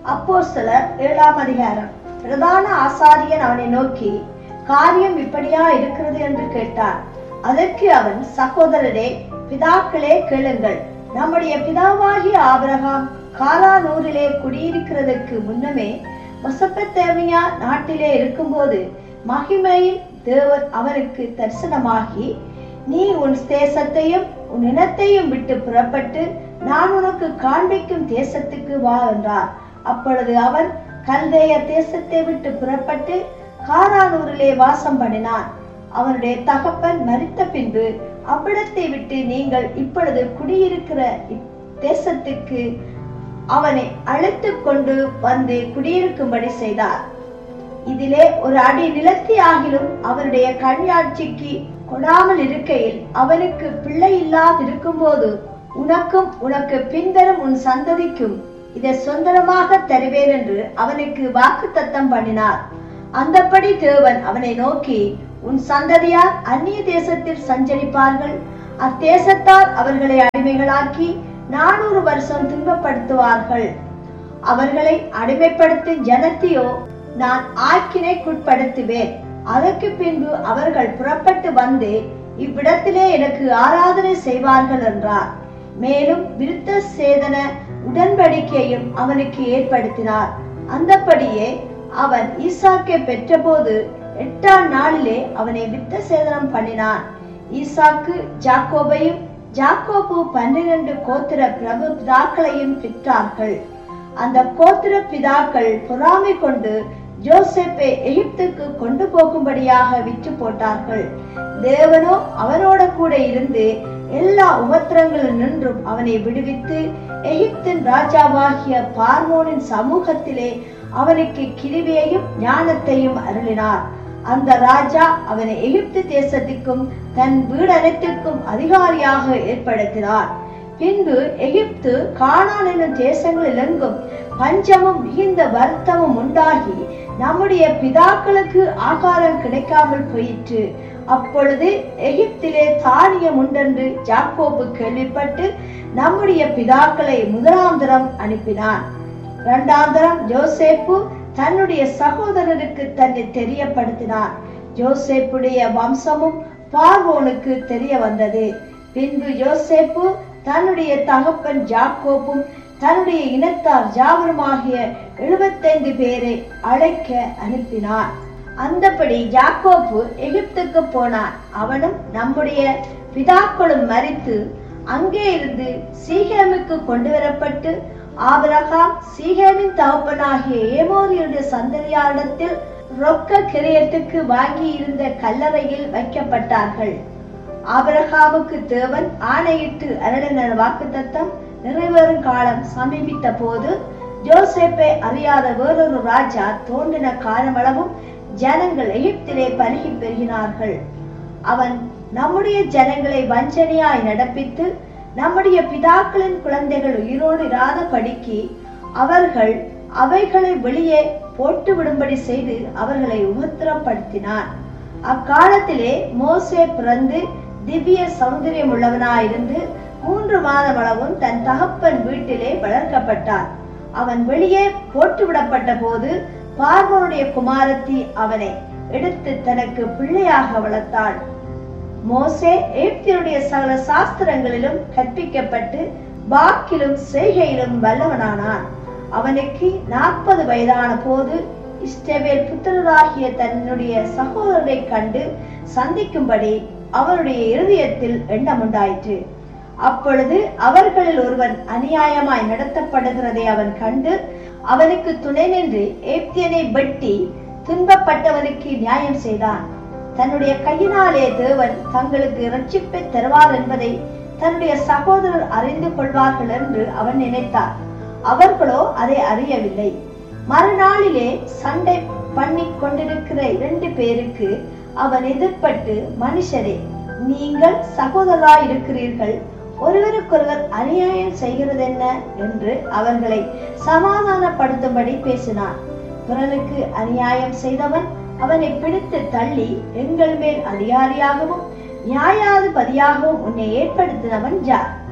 அப்போஸ்தலர் ஏழாம் அதிகாரம் பிரதான ஆசாரியன் அவனை நோக்கி காரியம் இப்படியா இருக்கிறது என்று கேட்டான் அதற்கு அவன் சகோதரரே பிதாக்களே கேளுங்கள் நம்முடைய பிதாவாகிய ஆபிரகாம் காலானூரிலே குடியிருக்கிறதுக்கு முன்னமே மொசப்பத்தேமியா நாட்டிலே இருக்கும்போது மகிமையில் தேவன் அவனுக்கு தரிசனமாகி நீ உன் தேசத்தையும் உன் இனத்தையும் விட்டு புறப்பட்டு நான் உனக்கு காண்பிக்கும் தேசத்துக்கு வா என்றார் அப்பொழுது அவன் கல்தேய தேசத்தை விட்டு புறப்பட்டு காரானூரிலே வாசம் பண்ணினான் அவனுடைய தகப்பன் மரித்த பின்பு அவ்விடத்தை விட்டு நீங்கள் இப்பொழுது குடியிருக்கிற தேசத்துக்கு அவனை அழைத்து கொண்டு வந்து குடியிருக்கும்படி செய்தார் இதிலே ஒரு அடி நிலத்தி ஆகிலும் அவருடைய கண்யாட்சிக்கு கொடாமல் இருக்கையில் அவனுக்கு பிள்ளை இல்லாதிருக்கும் போது உனக்கும் உனக்கு பின்வரும் உன் சந்ததிக்கும் இதை சொந்தமாக தருவேன் என்று அவனுக்கு வாக்கு தத்தம் பண்ணினார் அந்தப்படி தேவன் அவனை நோக்கி உன் சந்ததியார் அந்நிய தேசத்தில் சஞ்சரிப்பார்கள் அத்தேசத்தார் அவர்களை அடிமைகளாக்கி நானூறு வருஷம் துன்பப்படுத்துவார்கள் அவர்களை அடிமைப்படுத்தும் ஜனத்தையோ நான் ஆக்கினைக்குட்படுத்துவேன் அதற்கு பின்பு அவர்கள் புறப்பட்டு வந்து இவ்விடத்திலே எனக்கு ஆராதனை செய்வார்கள் என்றார் மேலும் விருத்த சேதன உடன்படிக்கையும் அவனுக்கு ஏற்படுத்தினார் அந்தபடியே அவன் ஈசாக்கை பெற்றபோது எட்டாம் நாளிலே அவனை வித்த சேதனம் பண்ணினான் ஈசாக்கு ஜாக்கோபையும் ஜாக்கோபு பன்னிரண்டு கோத்திர பிரபு பிதாக்களையும் பெற்றார்கள் அந்த கோத்திர பிதாக்கள் பொறாமை கொண்டு ஜோசப்பை எகிப்துக்கு கொண்டு போகும்படியாக விற்று போட்டார்கள் தேவனோ அவனோட கூட இருந்து எல்லா உபத்திரங்களில் நின்றும் அவனை விடுவித்து எகிப்தின் ராஜாவாகிய பார்வோனின் சமூகத்திலே அவனுக்கு கிருவியையும் ஞானத்தையும் அருளினார் அந்த ராஜா அவனை எகிப்து தேசத்துக்கும் தன் வீடனைத்துக்கும் அதிகாரியாக ஏற்படுத்தினார் பின்பு எகிப்து கானான் என்னும் தேசங்களில் எங்கும் பஞ்சமும் மிகுந்த வருத்தமும் உண்டாகி நம்முடைய பிதாக்களுக்கு ஆகாரம் கிடைக்காமல் போயிற்று அப்பொழுது எகிப்திலே தானியம் உண்டென்று ஜாக்கோபு கேள்விப்பட்டு நம்முடைய பிதாக்களை முதலாம் தரம் அனுப்பினான் இரண்டாம் தரம் ஜோசேப்பு தன்னுடைய சகோதரருக்கு தன்னை தெரியப்படுத்தினார் ஜோசேப்புடைய வம்சமும் பார்வோனுக்கு தெரிய வந்தது பின்பு யோசேப்பு தன்னுடைய தகப்பன் ஜாக்கோப்பும் தன்னுடைய இனத்தார் ஜாவருமாகிய எழுபத்தைந்து பேரை அழைக்க அனுப்பினார் அந்தபடி ஜாக்கோப்பு எகிப்துக்கு போனான் அவனும் நம்முடைய பிதாக்களும் மறித்து அங்கே இருந்து சீகேமுக்கு கொண்டு வரப்பட்டு ஆபிரகாம் சீகேமின் தகப்பனாகிய ஏமோரியுடைய சந்ததியாரிடத்தில் ரொக்க கிரியத்துக்கு வாங்கி இருந்த கல்லறையில் வைக்கப்பட்டார்கள் ஆபிரகாமுக்கு தேவன் ஆணையிட்டு அருளின வாக்குத்தத்தம் நிறைவேறும் காலம் சமீபித்த போது ஜோசேப்பை அறியாத வேறொரு ராஜா தோன்றின காலமளவும் ஜனங்கள் எகிப்திலே பருகி பெருகினார்கள் அவன் நம்முடைய ஜனங்களை வஞ்சனையாய் நடப்பித்து நம்முடைய பிதாக்களின் குழந்தைகள் உயிரோடு இராத படிக்கு அவர்கள் அவைகளை வெளியே போட்டு விடும்படி செய்து அவர்களை உபத்திரப்படுத்தினான் அக்காலத்திலே மோசே பிறந்து திவ்ய சௌந்தரியம் உள்ளவனாயிருந்து மூன்று மாதம் அளவும் தன் தகப்பன் வீட்டிலே வளர்க்கப்பட்டான் அவன் வெளியே போட்டு விடப்பட்ட போது பார்வனுடைய குமாரத்தி அவனை எடுத்து தனக்கு பிள்ளையாக வளர்த்தாள் மோசே எகிப்தியருடைய சகல சாஸ்திரங்களிலும் கற்பிக்கப்பட்டு வாக்கிலும் செய்கையிலும் வல்லவனானான் அவனுக்கு நாற்பது வயதான போது இஸ்டவேல் புத்திரராகிய தன்னுடைய சகோதரரை கண்டு சந்திக்கும்படி அவனுடைய இருதயத்தில் எண்ணம் உண்டாயிற்று அப்பொழுது அவர்களில் ஒருவன் அநியாயமாய் நடத்தப்படுகிறதை அவன் கண்டு அவனுக்கு துணை நின்று ஏப்தியனை வெட்டி துன்பப்பட்டவனுக்கு நியாயம் செய்தான் தன்னுடைய கையினாலே தேவன் தங்களுக்கு இரட்சிப்பை தருவார் என்பதை தன்னுடைய சகோதரர் அறிந்து கொள்வார்கள் என்று அவன் நினைத்தார் அவர்களோ அதை அறியவில்லை மறுநாளிலே சண்டை பண்ணி கொண்டிருக்கிற இரண்டு பேருக்கு அவன் எதிர்பட்டு மனுஷரே நீங்கள் சகோதரராய் இருக்கிறீர்கள் ஒருவருக்கொருவர் அநியாயம் செய்கிறது என்ன என்று அவர்களை சமாதானப்படுத்தும்படி பேசினான் பிறனுக்கு அநியாயம் செய்தவன் அவனை பிடித்து தள்ளி எங்கள் மேல் அதிகாரியாகவும் நியாயாதிபதியாகவும் உன்னை ஏற்படுத்தினவன் யார்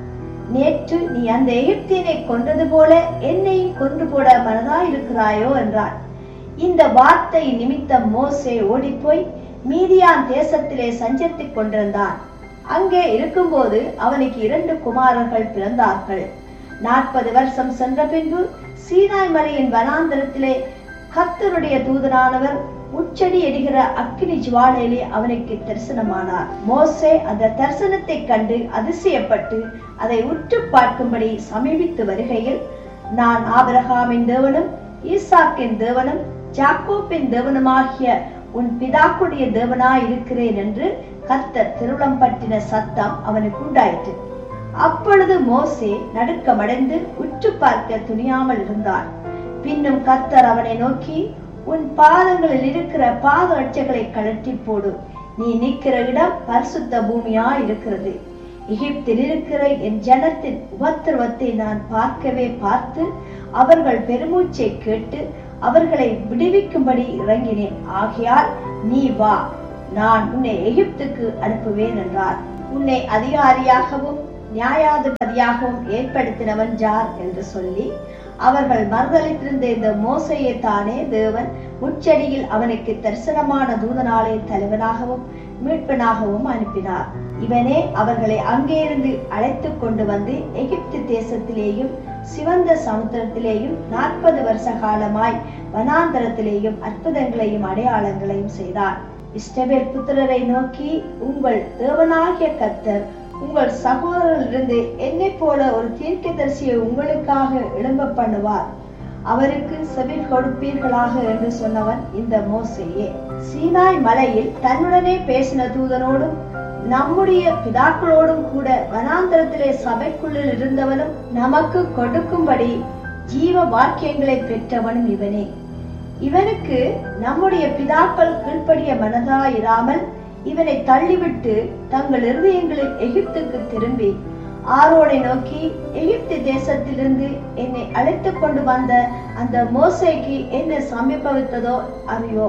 நேற்று நீ அந்த எகிப்தியனை கொன்றது போல என்னையும் கொன்று போட மனதாயிருக்கிறாயோ என்றான் இந்த வார்த்தை நிமித்தம் மோசே ஓடிப்போய் மீதியான் தேசத்திலே சஞ்சரித்துக் கொண்டிருந்தான் அங்கே இருக்கும்போது அவனுக்கு இரண்டு குமாரர்கள் பிறந்தார்கள் நாற்பது வருஷம் சென்ற பின்பு சீனாய் மலையின் வனாந்தரத்திலே கர்த்தருடைய தூதனானவர் உச்சடி எரிகிற அக்கினி ஜுவாலையிலே அவனுக்கு தரிசனமானார் மோசே அந்த தரிசனத்தை கண்டு அதிசயப்பட்டு அதை உற்று பார்க்கும்படி சமீபித்து வருகையில் நான் ஆபிரகாமின் தேவனும் ஈசாக்கின் தேவனும் ஜாக்கோப்பின் தேவனுமாகிய உன் பிதாக்குடைய தேவனாய் இருக்கிறேன் என்று கர்த்தர் திருளம் பற்றின சத்தம் அவனுக்கு உண்டாயிற்று அப்பொழுது மோசே நடுக்கமடைந்து உற்று பார்க்க துணியாமல் இருந்தான் பின்னும் கர்த்தர் அவனை நோக்கி உன் பாதங்களில் இருக்கிற பாத அச்சைகளை கழற்றி போடு நீ நிற்கிற இடம் பரிசுத்த பூமியா இருக்கிறது எகிப்தில் இருக்கிற என் ஜனத்தின் உபத்திரவத்தை நான் பார்க்கவே பார்த்து அவர்கள் பெருமூச்சை கேட்டு அவர்களை விடுவிக்கும்படி இறங்கினேன் ஆகையால் நீ வா நான் உன்னை எகிப்துக்கு அனுப்புவேன் என்றார் உன்னை அதிகாரியாகவும் நியாயாதிபதியாகவும் ஏற்படுத்தினவன் ஜார் என்று சொல்லி அவர்கள் மறுதளித்திருந்த இந்த மோசையை தானே தேவன் முச்சடியில் அவனுக்கு தரிசனமான தூதனாலே தலைவனாகவும் மீட்பனாகவும் அனுப்பினார் இவனே அவர்களை அங்கே இருந்து அழைத்து கொண்டு வந்து எகிப்து தேசத்திலேயும் சிவந்த சமுத்திரத்திலேயும் நாற்பது வருஷ காலமாய் வனாந்தரத்திலேயும் அற்புதங்களையும் அடையாளங்களையும் செய்தார் இஸ்டபேல் புத்திரரை நோக்கி உங்கள் தேவனாகிய கர்த்தர் உங்கள் சகோதரரிலிருந்து என்னை போல ஒரு தீர்க்கதரிசியை உங்களுக்காக எழும்ப பண்ணுவார் அவருக்கு செவி கொடுப்பீர்களாக என்று சொன்னவன் இந்த மோசையே சீனாய் மலையில் தன்னுடனே பேசின தூதனோடும் நம்முடைய பிதாக்களோடும் கூட வனாந்தரத்திலே சபைக்குள்ளில் இருந்தவனும் நமக்கு கொடுக்கும்படி ஜீவ வாக்கியங்களை பெற்றவனும் இவனே இவனுக்கு நம்முடைய பிதாக்கள் கீழ்ப்படிய மனதாயிராமல் இவனை தள்ளிவிட்டு தங்கள் இருதயங்களில் எகிப்துக்கு திரும்பி ஆரோனை நோக்கி எகிப்து தேசத்திலிருந்து என்னை அழைத்து கொண்டு வந்த அந்த மோசைக்கு என்ன சமீபவித்ததோ அறியோ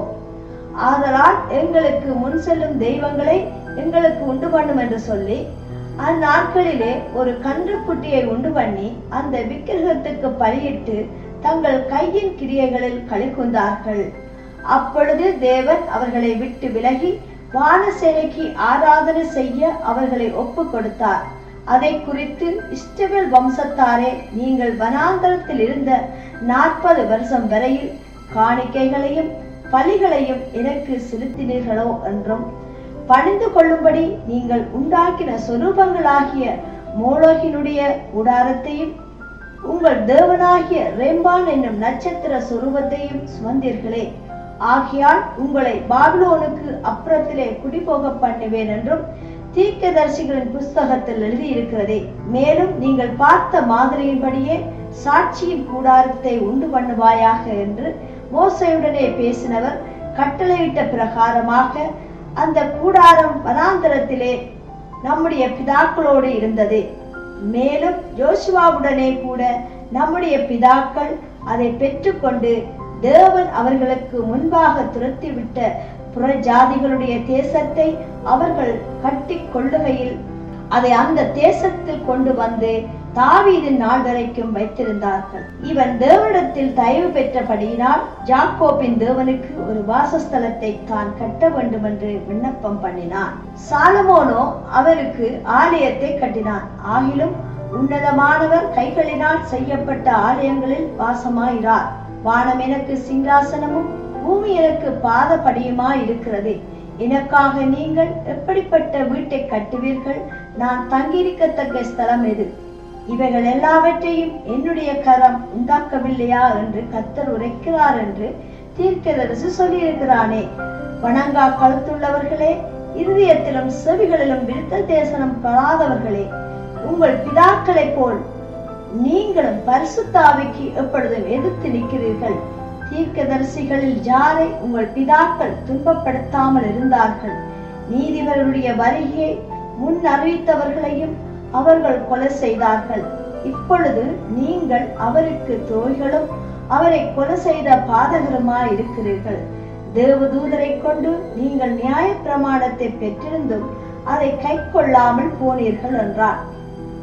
ஆதலால் எங்களுக்கு முன் செல்லும் தெய்வங்களை எங்களுக்கு உண்டு பண்ணும் என்று சொல்லி அந்நாட்களிலே ஒரு கன்றுக்குட்டியை உண்டு பண்ணி அந்த விக்கிரகத்துக்கு பலியிட்டு தங்கள் கையின் கிரியைகளில் களிக்குந்தார்கள் அப்பொழுது தேவன் அவர்களை விட்டு விலகி வானசேனைக்கு ஆராதனை செய்ய அவர்களை ஒப்பு கொடுத்தார் அதை குறித்து இஸ்டவேல் வம்சத்தாரே நீங்கள் வனாந்தரத்தில் இருந்த நாற்பது வருஷம் வரையில் காணிக்கைகளையும் பலிகளையும் எனக்கு செலுத்தினீர்களோ என்றும் பணிந்து கொள்ளும்படி நீங்கள் உண்டாக்கின சொரூபங்களாகிய மோலோகினுடைய கூடாரத்தையும் உங்கள் தேவனாகிய ரேம்பான் என்னும் நட்சத்திர சொரூபத்தையும் சுமந்தீர்களே ஆகையால் உங்களை பாபிலோனுக்கு அப்புறத்திலே குடிபோக பண்ணுவேன் என்றும் தீர்க்கதரிசிகளின் புஸ்தகத்தில் எழுதியிருக்கிறதே மேலும் நீங்கள் பார்த்த மாதிரியின்படியே சாட்சியின் கூடாரத்தை உண்டு பண்ணுவாயாக என்று மோசையுடனே பேசினவர் கட்டளையிட்ட பிரகாரமாக அந்த கூடாரம் வனாந்தரத்திலே நம்முடைய பிதாக்களோடு இருந்தது மேலும் யோசுவாவுடனே கூட நம்முடைய பிதாக்கள் அதை பெற்றுக்கொண்டு தேவன் அவர்களுக்கு முன்பாக துரத்திவிட்ட புற ஜாதிகளுடைய தேசத்தை அவர்கள் கட்டி கொள்ளுகையில் அதை அந்த தேசத்தில் கொண்டு வந்து தாவீதின் நாள் வரைக்கும் வைத்திருந்தார்கள் இவன் தேவனிடத்தில் தயவு பெற்றபடியினால் ஜாக்கோபின் தேவனுக்கு ஒரு வாசஸ்தலத்தை தான் கட்ட வேண்டும் என்று விண்ணப்பம் பண்ணினான் சாலமோனோ அவருக்கு ஆலயத்தை கட்டினான் ஆகிலும் உன்னதமானவர் கைகளினால் செய்யப்பட்ட ஆலயங்களில் வாசமாயிறார் வானம் எனக்கு சிங்காசனமும் பூமி எனக்கு பாதப்படியுமா இருக்கிறது எனக்காக நீங்கள் எப்படிப்பட்ட வீட்டை கட்டுவீர்கள் நான் தங்கியிருக்கத்தக்க ஸ்தலம் எது இவைகள் எல்லாவற்றையும் என்னுடைய கரம் உண்டாக்கவில்லையா என்று கத்தர் உரைக்கிறார் என்று தீர்க்கதரிசி சொல்லியிருக்கிறானே வணங்கா கழுத்துள்ளவர்களே இருதயத்திலும் செவிகளிலும் விருத்த தேசனம் பெறாதவர்களே உங்கள் பிதாக்களைப் போல் நீங்களும் பரிசுத்தாவிக்கு எப்பொழுதும் எதிர்த்து நிற்கிறீர்கள் தீர்க்கதரிசிகளில் யாரை உங்கள் பிதாக்கள் துன்பப்படுத்தாமல் இருந்தார்கள் நீதிபர்களுடைய வருகையை முன் அறிவித்தவர்களையும் அவர்கள் கொலை செய்தார்கள் இப்பொழுது நீங்கள் அவருக்கு துரோகிகளும் அவரை கொலை செய்த பாதகருமாய் இருக்கிறீர்கள் தேவதூதரை கொண்டு நீங்கள் நியாய பிரமாணத்தை பெற்றிருந்தும் அதை கை கொள்ளாமல் போனீர்கள் என்றார்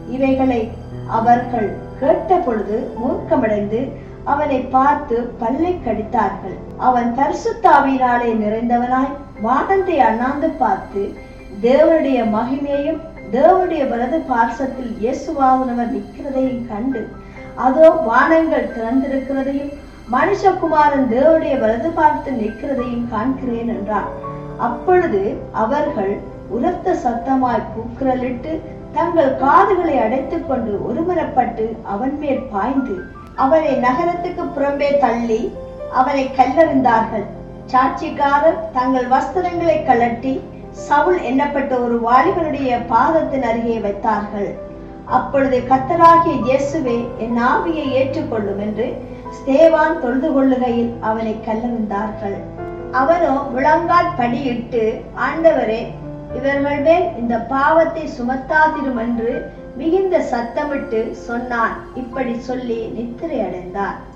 இவைகளை அவர்கள் கேட்ட பொழுது மூர்க்கமடைந்து அவனை பார்த்து பல்லை கடித்தார்கள் அவன் பரிசுத்தாவினாலே நிறைந்தவனாய் வானத்தை அண்ணாந்து பார்த்து தேவனுடைய மகிமையையும் தேவனுடைய வலது பார்சத்தில் இயேசுவானவர் நிற்கிறதையும் கண்டு அதோ வானங்கள் திறந்திருக்கிறதையும் மனுஷகுமாரன் தேவனுடைய வலது பார்த்து நிற்கிறதையும் காண்கிறேன் என்றான் அப்பொழுது அவர்கள் உரத்த சத்தமாய் கூக்குரலிட்டு தங்கள் காதுகளை அடைத்துக் கொண்டு ஒருமனப்பட்டு அவன் மேல் பாய்ந்து அவனை நகரத்துக்கு புறம்பே தள்ளி அவனை கல்லறிந்தார்கள் சாட்சிக்காரர் தங்கள் வஸ்திரங்களை கழட்டி சவுல் எண்ணப்பட்ட ஒரு வாலிபனுடைய பாதத்தின் அருகே வைத்தார்கள் அப்பொழுது கத்தராகிய இயேசுவே என் ஆவியை ஏற்றுக்கொள்ளும் என்று ஸ்தேவான் தொழுது கொள்ளுகையில் அவனை கல்லறிந்தார்கள் அவனோ முழங்கால் படியிட்டு ஆண்டவரே இவர்கள் மேல் இந்த பாவத்தை சுமத்தாதிரும் என்று மிகுந்த சத்தமிட்டு சொன்னான் இப்படி சொல்லி நித்திரை அடைந்தார்